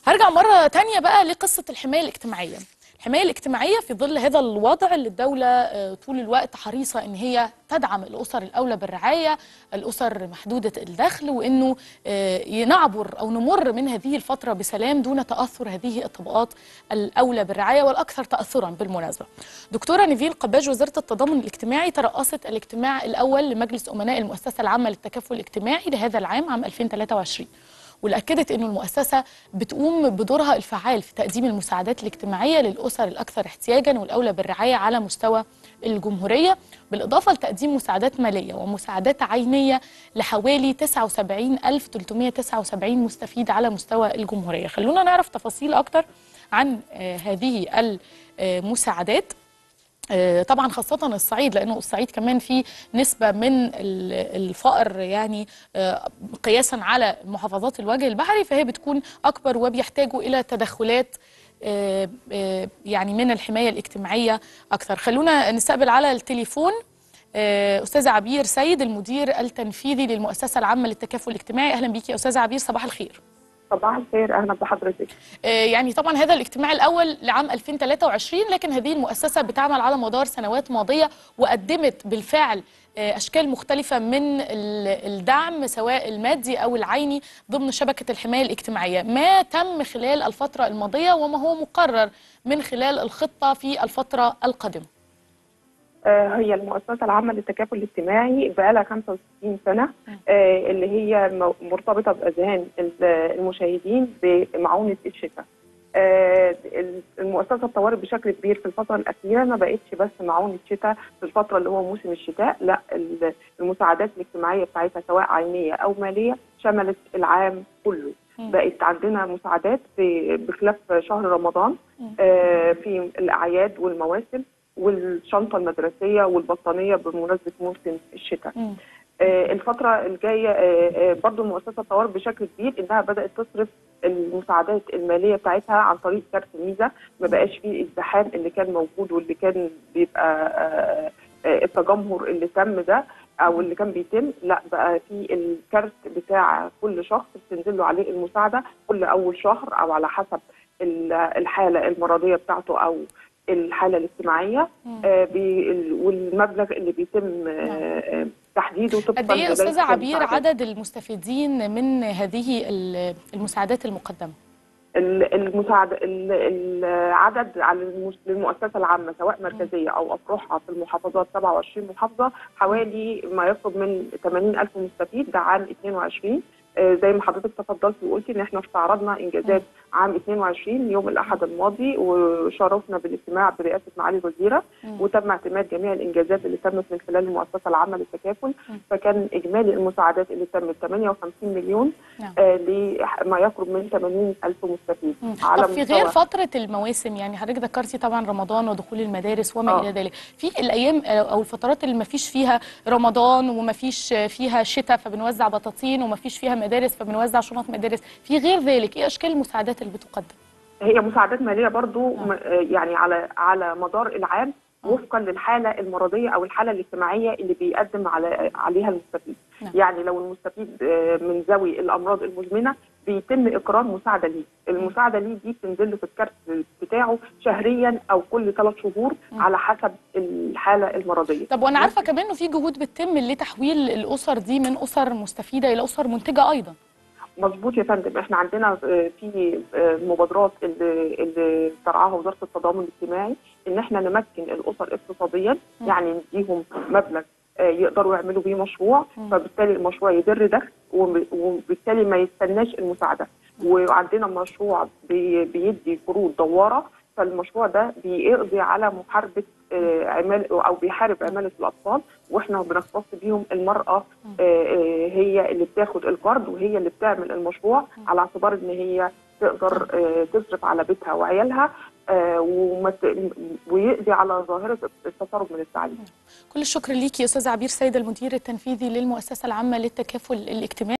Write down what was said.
هرجع مرة تانية بقى لقصة الحماية الاجتماعية الحماية الاجتماعية في ظل هذا الوضع اللي الدولة آه، طول الوقت حريصة ان هي تدعم الأسر الأولى بالرعاية الأسر محدودة الدخل وانه آه، نعبر أو نمر من هذه الفترة بسلام دون تأثر هذه الطبقات الأولى بالرعاية والأكثر تأثرا بالمناسبة دكتورة نيفيل قباج وزارة التضامن الاجتماعي ترأست الاجتماع الأول لمجلس أمناء المؤسسة العامة للتكافل الاجتماعي لهذا العام عام 2023 واللي أكدت أن المؤسسة بتقوم بدورها الفعال في تقديم المساعدات الاجتماعية للأسر الأكثر احتياجا والأولى بالرعاية على مستوى الجمهورية بالإضافة لتقديم مساعدات مالية ومساعدات عينية لحوالي 79379 مستفيد على مستوى الجمهورية خلونا نعرف تفاصيل أكتر عن آه، هذه المساعدات آه، طبعا خاصة الصعيد لأنه الصعيد كمان فيه نسبة من ال- الفقر يعني آه، قياسا على محافظات الوجه البحري فهي بتكون أكبر وبيحتاجوا إلى تدخلات آه، آه، يعني من الحماية الاجتماعية أكثر خلونا نستقبل على التليفون آه، أستاذة عبير سيد المدير التنفيذي للمؤسسة العامة للتكافل الاجتماعي أهلا بيكي يا أستاذة عبير صباح الخير صباح الخير اهلا بحضرتك آه، يعني طبعا هذا الاجتماع الأول لعام 2023 لكن هذه المؤسسة بتعمل على مدار سنوات ماضية وقدمت بالفعل آه، أشكال مختلفة من ال- الدعم سواء المادي أو العيني ضمن شبكة الحماية الاجتماعية ما تم خلال الفترة الماضية وما هو مقرر من خلال الخطة في الفترة القادمة آه هي المؤسسه العامه للتكافل الاجتماعي بقى لها 65 سنه آه اللي هي م- مرتبطه باذهان ال- المشاهدين بمعونه الشتاء آه ال- المؤسسه اتطورت بشكل كبير في الفتره الاخيره ما بقتش بس معونه شتاء في الفتره اللي هو موسم الشتاء لا ال- المساعدات الاجتماعيه بتاعتها سواء عينيه او ماليه شملت العام كله مم. بقت عندنا مساعدات في بخلاف شهر رمضان مم. آه، في الاعياد والمواسم والشنطه المدرسيه والبطانيه بمناسبه موسم الشتاء. مم. آه، الفتره الجايه آه، آه، برضو المؤسسه اتطورت بشكل كبير انها بدات تصرف المساعدات الماليه بتاعتها عن طريق كارت ميزه ما بقاش فيه الزحام اللي كان موجود واللي كان بيبقى آه، آه، التجمهر اللي تم ده او اللي كان بيتم لا بقى في الكارت بتاع كل شخص بتنزل له عليه المساعده كل اول شهر او على حسب ال- الحاله المرضيه بتاعته او الحاله الاجتماعيه مم. آه، بي- ال- والمبلغ اللي بيتم آه، آه، تحديده طبقا قد ايه يا لذلك استاذه عبير المساعدات. عدد المستفيدين من هذه ال- المساعدات المقدمه ال- المساعدة ال- العدد على المس- للمؤسسة العامة سواء مركزية أو أفرعها في المحافظات 27 محافظة حوالي ما يقرب من 80 ألف مستفيد ده عام 22 آه، زي ما حضرتك تفضلتي وقلتي ان احنا استعرضنا انجازات عام 22 يوم الاحد الماضي وشرفنا بالاجتماع برئاسه معالي الوزيره مم. وتم اعتماد جميع الانجازات اللي تمت من خلال المؤسسه العامه للتكافل مم. فكان اجمالي المساعدات اللي تمت 58 مليون نعم. آه، لما يقرب من 80 الف مستفيد مم. على طب في غير مستوى فترة المواسم يعني حضرتك ذكرتي طبعا رمضان ودخول المدارس وما آه. إلى ذلك في الأيام أو الفترات اللي ما فيش فيها رمضان وما فيش فيها شتاء فبنوزع بطاطين وما فيش فيها مدارس فبنوزع شنط مدارس في غير ذلك إيه أشكال المساعدات اللي بتقدم؟ هي مساعدات ماليه برضو آه. م- آه، يعني على على مدار العام آه. وفقا للحاله المرضيه او الحاله الاجتماعيه اللي بيقدم على عليها المستفيد نعم. يعني لو المستفيد آه، من ذوي الامراض المزمنه بيتم اقرار مساعده ليه المساعده ليه دي بتنزل له في الكارت بتاعه شهريا او كل ثلاث شهور مم. على حسب الحاله المرضيه طب وأنا عارفة كمان إنه في جهود بتتم لتحويل الأسر دي من أسر مستفيدة إلى أسر منتجة أيضا مظبوط يا فندم احنا عندنا آه، في آه، مبادرات اللي اللي ترعاها وزاره التضامن الاجتماعي ان احنا نمكن الاسر اقتصاديا مم. يعني نديهم مبلغ آه، يقدروا يعملوا بيه مشروع مم. فبالتالي المشروع يدر دخل وب- وبالتالي ما يستناش المساعده وعندنا مشروع بي- بيدي قروض دواره فالمشروع ده بيقضي على محاربه آه، عمال او بيحارب عماله الاطفال واحنا بنختص بيهم المراه مم. آه، آه، هي اللي بتاخد القرض وهي اللي بتعمل المشروع على اعتبار ان هي تقدر آه، تصرف على بيتها وعيالها آه، وما ت- ويقضي على ظاهره التسرب من التعليم كل الشكر ليكي يا أستاذة عبير سيد المدير التنفيذي للمؤسسة العامة للتكافل الاجتماعي